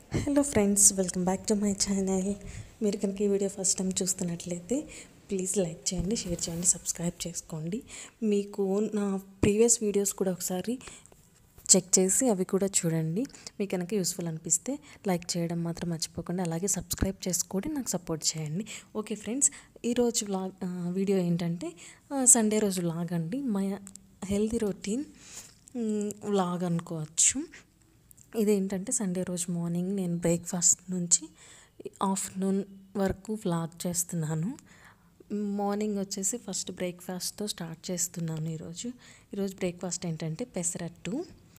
hello friends welcome back to my channel మీరు కనుక ఈ వీడియో ఫస్ట్ టైం చూస్తున్నట్లయితే ప్లీజ్ లైక్ చేయండి షేర్ చేయండి సబ్స్క్రైబ్ చేసుకోండి మీకు నా ప్రీవియస్ వీడియోస్ కూడా ఒకసారి చెక్ చేసి అవి కూడా చూడండి మీకు కనుక యూస్ఫుల్ అనిపిస్తే లైక్ చేయడం మాత్రం మర్చిపోకండి అలాగే సబ్స్క్రైబ్ చేసుకొని నాకు సపోర్ట్ చేయండి ఓకే ఫ్రెండ్స్ ఈరోజు వ్లాగ్ ఆ, వీడియో ఏంటంటే ఆ, సండే రోజు వ్లాగ్ అండి మై హెల్తీ రొటీన్ వ్లాగ్ అనుకోవచ్చు ఇదేంటంటే సండే రోజు మార్నింగ్ నేను బ్రేక్ఫాస్ట్ నుంచి ఆఫ్టర్నూన్ వరకు వ్లాగ్ చేస్తున్నాను మార్నింగ్ వచ్చేసి ఫస్ట్ బ్రేక్ఫాస్ట్తో స్టార్ట్ చేస్తున్నాను ఈరోజు ఈరోజు బ్రేక్ఫాస్ట్ ఏంటంటే పెసరట్టు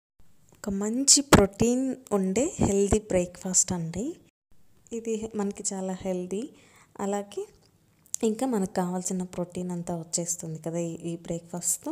ఒక మంచి ప్రోటీన్ ఉండే హెల్దీ బ్రేక్ఫాస్ట్ అండి ఇది మనకి చాలా హెల్దీ అలాగే ఇంకా మనకు కావాల్సిన ప్రోటీన్ అంతా వచ్చేస్తుంది కదా ఈ ఈ బ్రేక్ఫాస్ట్తో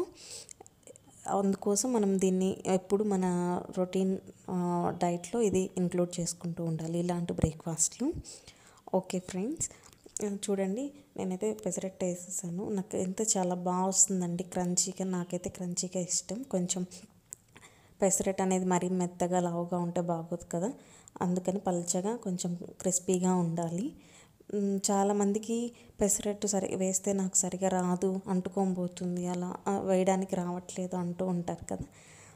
అందుకోసం మనం దీన్ని ఎప్పుడు మన రొటీన్ డైట్లో ఇది ఇంక్లూడ్ చేసుకుంటూ ఉండాలి ఇలాంటి బ్రేక్ఫాస్ట్లు ఓకే ఫ్రెండ్స్ చూడండి నేనైతే పెసరట్టు వేసేసాను నాకు ఎంత చాలా బాగా వస్తుందండి క్రంచీగా నాకైతే క్రంచీగా ఇష్టం కొంచెం పెసరట్టు అనేది మరీ మెత్తగా లావుగా ఉంటే బాగోదు కదా అందుకని పల్చగా కొంచెం క్రిస్పీగా ఉండాలి మ్, చాలామందికి పెసరట్టు సరి వేస్తే నాకు సరిగా రాదు అంటుకోబోతుంది అలా ఆ, వేయడానికి రావట్లేదు అంటూ ఉంటారు కదా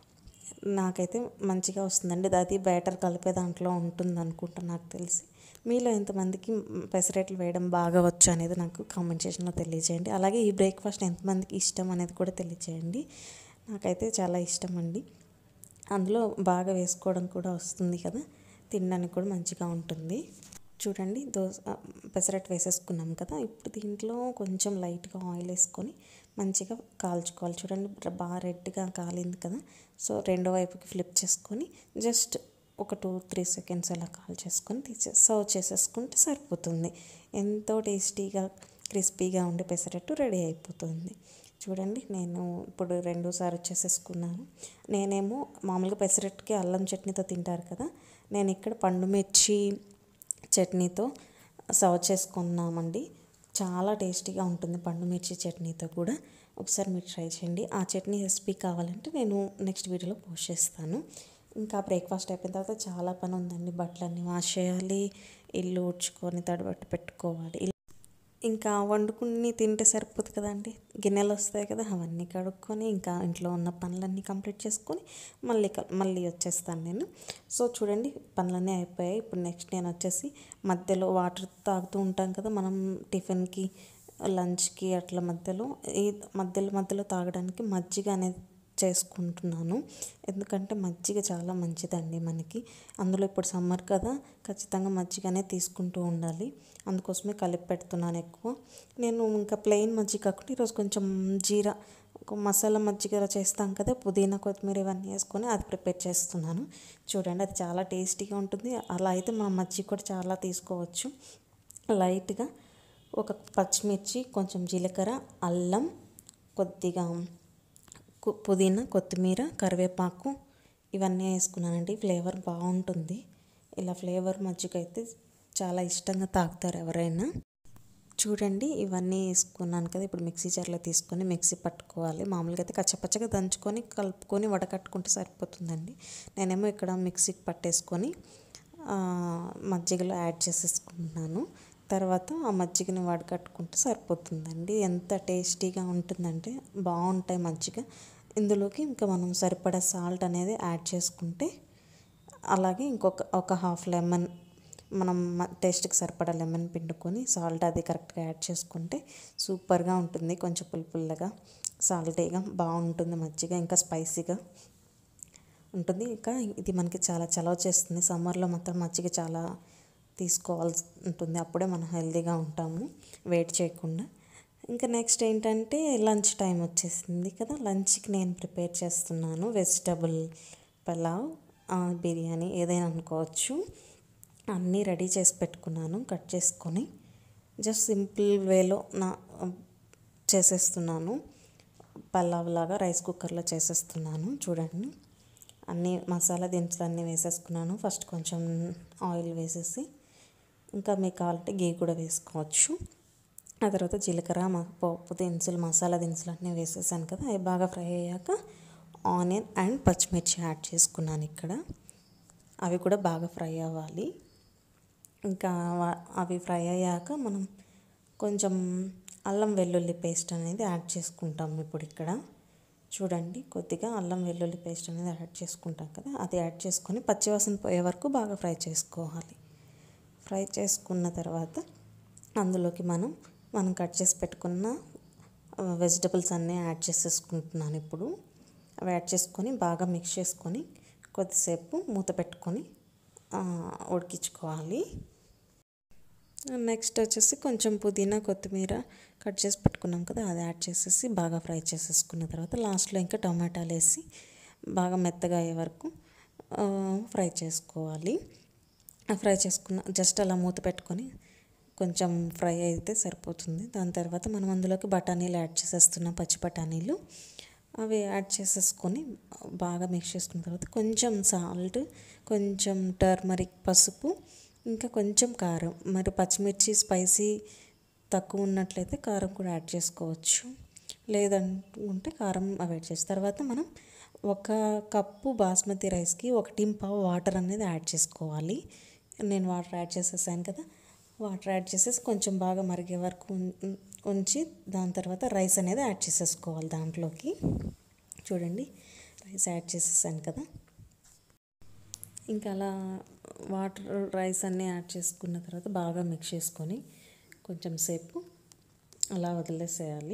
నాకైతే మంచిగా వస్తుందండి అది బ్యాటర్ కలిపే దాంట్లో ఉంటుంది అనుకుంటా నాకు తెలిసి మీలో ఎంతమందికి పెసరట్లు వేయడం బాగా వచ్చు అనేది నాకు కామెంట్ సెక్షన్లో తెలియజేయండి అలాగే ఈ బ్రేక్ఫాస్ట్ ఎంతమందికి ఇష్టం అనేది కూడా తెలియజేయండి నాకైతే చాలా ఇష్టం అండి అందులో బాగా వేసుకోవడం కూడా వస్తుంది కదా తినడానికి కూడా మంచిగా ఉంటుంది చూడండి దోశ పెసరట్టు వేసేసుకున్నాం కదా ఇప్పుడు దీంట్లో కొంచెం లైట్గా ఆయిల్ వేసుకొని మంచిగా కాల్చుకోవాలి చూడండి బాగా రెడ్గా కాలింది కదా సో రెండో వైపుకి ఫ్లిప్ చేసుకొని జస్ట్ ఒక టూ త్రీ సెకండ్స్ అలా కాల్ చేసుకొని తీసే సర్వ్ చేసేసుకుంటే సరిపోతుంది ఎంతో టేస్టీగా క్రిస్పీగా ఉండే పెసరట్టు రెడీ అయిపోతుంది చూడండి నేను ఇప్పుడు రెండోసారి వచ్చేసేసుకున్నాను నేనేమో మామూలుగా పెసరట్టుకి అల్లం చట్నీతో తింటారు కదా నేను ఇక్కడ పండు మిర్చి చట్నీతో సర్వ్ చేసుకున్నామండి చాలా టేస్టీగా ఉంటుంది పండు మిర్చి చట్నీతో కూడా ఒకసారి మీరు ట్రై చేయండి ఆ చట్నీ రెసిపీ కావాలంటే నేను నెక్స్ట్ వీడియోలో పోస్ట్ చేస్తాను ఇంకా బ్రేక్ఫాస్ట్ అయిపోయిన తర్వాత చాలా పని ఉందండి బట్టలన్నీ వాష్ చేయాలి ఇల్లు ఊడ్చుకొని తడబట్టు పెట్టుకోవాలి ఇంకా వండుకుని తింటే సరిపోదు కదండి గిన్నెలు వస్తాయి కదా అవన్నీ కడుక్కొని ఇంకా ఇంట్లో ఉన్న పనులన్నీ కంప్లీట్ చేసుకొని మళ్ళీ క- మళ్ళీ వచ్చేస్తాను నేను సో చూడండి పనులన్నీ అయిపోయాయి ఇప్పుడు నెక్స్ట్ నేను వచ్చేసి మధ్యలో వాటర్ తాగుతూ ఉంటాం కదా మనం టిఫిన్కి లంచ్కి అట్లా మధ్యలో ఈ మధ్యలో మధ్యలో తాగడానికి మజ్జిగ అనేది చేసుకుంటున్నాను ఎందుకంటే మజ్జిగ చాలా మంచిదండి మనకి అందులో ఇప్పుడు సమ్మర్ కదా ఖచ్చితంగా మజ్జిగనే తీసుకుంటూ ఉండాలి అందుకోసమే కలిపి పెడుతున్నాను ఎక్కువ నేను ఇంకా ప్లెయిన్ మజ్జిగ కాకుండా ఈరోజు కొంచెం జీరా ఒక మసాలా మజ్జిగ చేస్తాం కదా పుదీనా కొత్తిమీర ఇవన్నీ వేసుకొని అది ప్రిపేర్ చేస్తున్నాను చూడండి అది చాలా టేస్టీగా ఉంటుంది అలా అయితే మా మజ్జిగ కూడా చాలా తీసుకోవచ్చు లైట్గా ఒక పచ్చిమిర్చి కొంచెం జీలకర్ర అల్లం కొద్దిగా కు- పుదీనా కొత్తిమీర కరివేపాకు ఇవన్నీ వేసుకున్నానండి ఫ్లేవర్ బాగుంటుంది ఇలా ఫ్లేవర్ మజ్జిగ అయితే చాలా ఇష్టంగా తాగుతారు ఎవరైనా చూడండి ఇవన్నీ వేసుకున్నాను కదా ఇప్పుడు మిక్సీ జార్లో తీసుకొని మిక్సీ పట్టుకోవాలి మామూలుగా అయితే కచ్చపచ్చగా దంచుకొని కలుపుకొని వడకట్టుకుంటే సరిపోతుందండి నేనేమో ఇక్కడ మిక్సీకి పట్టేసుకొని ఆ, మజ్జిగలో యాడ్ చేసేసుకుంటున్నాను తర్వాత ఆ మజ్జిగని వడకట్టుకుంటే సరిపోతుందండి ఎంత టేస్టీగా ఉంటుందంటే బాగుంటాయి మజ్జిగ ఇందులోకి ఇంకా మనం సరిపడా సాల్ట్ అనేది యాడ్ చేసుకుంటే అలాగే ఇంకొక ఒక హాఫ్ లెమన్ మనం మ- టేస్ట్కి సరిపడా లెమన్ పిండుకొని సాల్ట్ అది కరెక్ట్గా యాడ్ చేసుకుంటే సూపర్గా ఉంటుంది కొంచెం పుల్ల పుల్లగా సాల్టీగా బాగుంటుంది మజ్జిగ ఇంకా స్పైసీగా ఉంటుంది ఇంకా ఇది మనకి చాలా చలవ చేస్తుంది సమ్మర్లో మాత్రం మజ్జిగ చాలా తీసుకోవాల్సి ఉంటుంది అప్పుడే మనం హెల్తీగా ఉంటాము వెయిట్ చేయకుండా ఇంకా నెక్స్ట్ ఏంటంటే లంచ్ టైం వచ్చేసింది కదా లంచ్కి నేను ప్రిపేర్ చేస్తున్నాను వెజిటబుల్ పలావ్ ఆ, బిర్యానీ ఏదైనా అనుకోవచ్చు అన్నీ రెడీ చేసి పెట్టుకున్నాను కట్ చేసుకొని జస్ట్ సింపుల్ వేలో నా చేసేస్తున్నాను పలావ్ లాగా రైస్ కుక్కర్లో చేసేస్తున్నాను చూడండి అన్ని మసాలా దినుసులు అన్నీ వేసేసుకున్నాను ఫస్ట్ కొంచెం ఆయిల్ వేసేసి ఇంకా మీకు కావాలంటే గీ కూడా వేసుకోవచ్చు ఆ తర్వాత జీలకర్ర మ- పప్పు దినుసులు మసాలా దినుసులు అన్నీ వేసేసాను కదా అవి బాగా ఫ్రై అయ్యాక ఆనియన్ అండ్ పచ్చిమిర్చి యాడ్ చేసుకున్నాను ఇక్కడ అవి కూడా బాగా ఫ్రై అవ్వాలి ఇంకా అవి ఫ్రై అయ్యాక మనం కొంచెం అల్లం వెల్లుల్లి పేస్ట్ అనేది యాడ్ చేసుకుంటాం ఇప్పుడు ఇక్కడ చూడండి కొద్దిగా అల్లం వెల్లుల్లి పేస్ట్ అనేది యాడ్ చేసుకుంటాం కదా అది యాడ్ చేసుకొని పచ్చివాసన పోయే వరకు బాగా ఫ్రై చేసుకోవాలి ఫ్రై చేసుకున్న తర్వాత అందులోకి మనం మనం కట్ చేసి పెట్టుకున్న వెజిటబుల్స్ అన్నీ యాడ్ చేసేసుకుంటున్నాను ఇప్పుడు అవి యాడ్ చేసుకొని బాగా మిక్స్ చేసుకొని కొద్దిసేపు మూత పెట్టుకొని ఉడికించుకోవాలి నెక్స్ట్ వచ్చేసి కొంచెం పుదీనా కొత్తిమీర కట్ చేసి పెట్టుకున్నాం కదా అది యాడ్ చేసేసి బాగా ఫ్రై చేసేసుకున్న తర్వాత లాస్ట్లో ఇంకా టమాటాలు వేసి బాగా మెత్తగా అయ్యే వరకు ఫ్రై చేసుకోవాలి ఫ్రై చేసుకున్న జస్ట్ అలా మూత పెట్టుకొని కొంచెం ఫ్రై అయితే సరిపోతుంది దాని తర్వాత మనం అందులోకి బఠానీలు యాడ్ చేసేస్తున్నాం పచ్చి బఠానీలు అవి యాడ్ చేసేసుకొని బాగా మిక్స్ చేసుకున్న తర్వాత కొంచెం సాల్ట్ కొంచెం టర్మరిక్ పసుపు ఇంకా కొంచెం కారం మరి పచ్చిమిర్చి స్పైసీ తక్కువ ఉన్నట్లయితే కారం కూడా యాడ్ చేసుకోవచ్చు లేదనుకుంటే కారం అవాయిడ్ చేసి తర్వాత మనం ఒక కప్పు బాస్మతి రైస్కి ఒక టింపావు వాటర్ అనేది యాడ్ చేసుకోవాలి నేను వాటర్ యాడ్ చేసేసాను కదా వాటర్ యాడ్ చేసేసి కొంచెం బాగా మరిగే వరకు ఉంచి దాని తర్వాత రైస్ అనేది యాడ్ చేసేసుకోవాలి దాంట్లోకి చూడండి రైస్ యాడ్ చేసేసాను కదా ఇంకా అలా వాటర్ రైస్ అన్నీ యాడ్ చేసుకున్న తర్వాత బాగా మిక్స్ చేసుకొని కొంచెం సేపు అలా వదిలేసేయాలి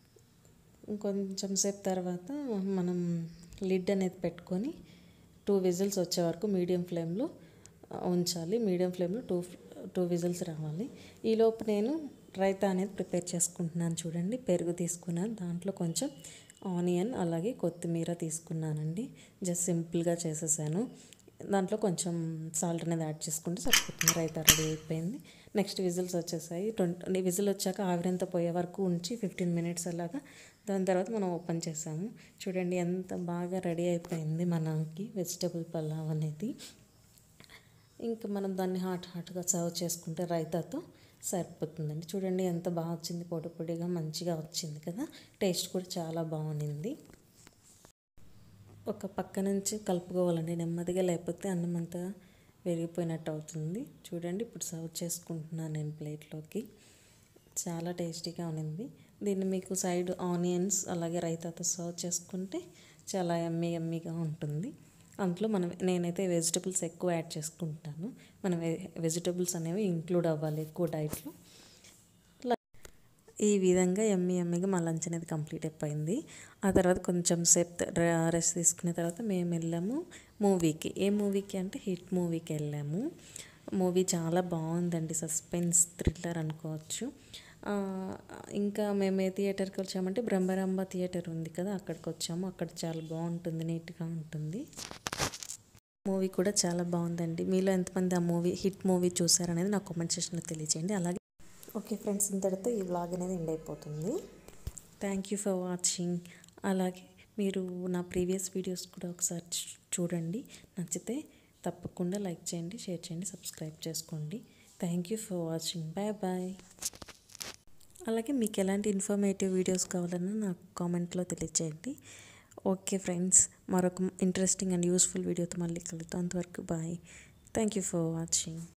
కొంచెం సేపు తర్వాత మనం లిడ్ అనేది పెట్టుకొని టూ విజిల్స్ వచ్చే వరకు మీడియం ఫ్లేమ్లో ఉంచాలి మీడియం ఫ్లేమ్లో టూ టూ విజిల్స్ రావాలి ఈలోపు నేను రైతా అనేది ప్రిపేర్ చేసుకుంటున్నాను చూడండి పెరుగు తీసుకున్నాను దాంట్లో కొంచెం ఆనియన్ అలాగే కొత్తిమీర తీసుకున్నానండి జస్ట్ సింపుల్గా చేసేసాను దాంట్లో కొంచెం సాల్ట్ అనేది యాడ్ చేసుకుంటే సరిపోతుంది రైతా రెడీ అయిపోయింది నెక్స్ట్ విజిల్స్ వచ్చేసాయి ట్వంటీ విజిల్ వచ్చాక ఆవిరంతా పోయే వరకు ఉంచి ఫిఫ్టీన్ మినిట్స్ అలాగా దాని తర్వాత మనం ఓపెన్ చేసాము చూడండి ఎంత బాగా రెడీ అయిపోయింది మనకి వెజిటబుల్ పలావ్ అనేది ఇంకా మనం దాన్ని హాట్ హాట్గా సర్వ్ చేసుకుంటే రైతాతో సరిపోతుందండి చూడండి ఎంత బాగా వచ్చింది పొడి పొడిగా మంచిగా వచ్చింది కదా టేస్ట్ కూడా చాలా బాగుంది ఒక పక్క నుంచి కలుపుకోవాలండి నెమ్మదిగా లేకపోతే అన్నం అంతా విరిగిపోయినట్టు అవుతుంది చూడండి ఇప్పుడు సర్వ్ చేసుకుంటున్నాను నేను ప్లేట్లోకి చాలా టేస్టీగా ఉన్నింది దీన్ని మీకు సైడ్ ఆనియన్స్ అలాగే రైతాతో సర్వ్ చేసుకుంటే చాలా ఎమ్మీ ఎమ్మీగా ఉంటుంది అందులో మనం నేనైతే వెజిటబుల్స్ ఎక్కువ యాడ్ చేసుకుంటాను మన వెజిటబుల్స్ అనేవి ఇంక్లూడ్ అవ్వాలి ఎక్కువ డైట్లో ఈ విధంగా ఎమ్మి ఎమ్మిగా మా లంచ్ అనేది కంప్లీట్ అయిపోయింది ఆ తర్వాత కొంచెం సేపు రెస్ట్ తీసుకున్న తర్వాత మేము వెళ్ళాము మూవీకి ఏ మూవీకి అంటే హిట్ మూవీకి వెళ్ళాము మూవీ చాలా బాగుందండి సస్పెన్స్ థ్రిల్లర్ అనుకోవచ్చు ఇంకా మేము ఏ థియేటర్కి వచ్చామంటే బ్రహ్మరాంబ థియేటర్ ఉంది కదా అక్కడికి వచ్చాము అక్కడ చాలా బాగుంటుంది నీట్గా ఉంటుంది మూవీ కూడా చాలా బాగుందండి మీలో ఎంతమంది ఆ మూవీ హిట్ మూవీ చూసారనేది నాకు కామెంట్ సెక్షన్లో తెలియజేయండి అలాగే ఓకే ఫ్రెండ్స్ ఇంతటితో ఈ వ్లాగ్ అనేది ఎండ్ అయిపోతుంది థ్యాంక్ యూ ఫర్ వాచింగ్ అలాగే మీరు నా ప్రీవియస్ వీడియోస్ కూడా ఒకసారి చూడండి నచ్చితే తప్పకుండా లైక్ చేయండి షేర్ చేయండి సబ్స్క్రైబ్ చేసుకోండి thank you for watching bye bye అలాగే మీకు ఎలాంటి ఇన్ఫర్మేటివ్ వీడియోస్ కావాలన్నా నాకు కామెంట్లో తెలియచేయండి ఓకే ఫ్రెండ్స్ మరొక ఇంట్రెస్టింగ్ అండ్ యూస్ఫుల్ వీడియోతో మళ్ళీ కలుద్దాం అంతవరకు bye thank you for watching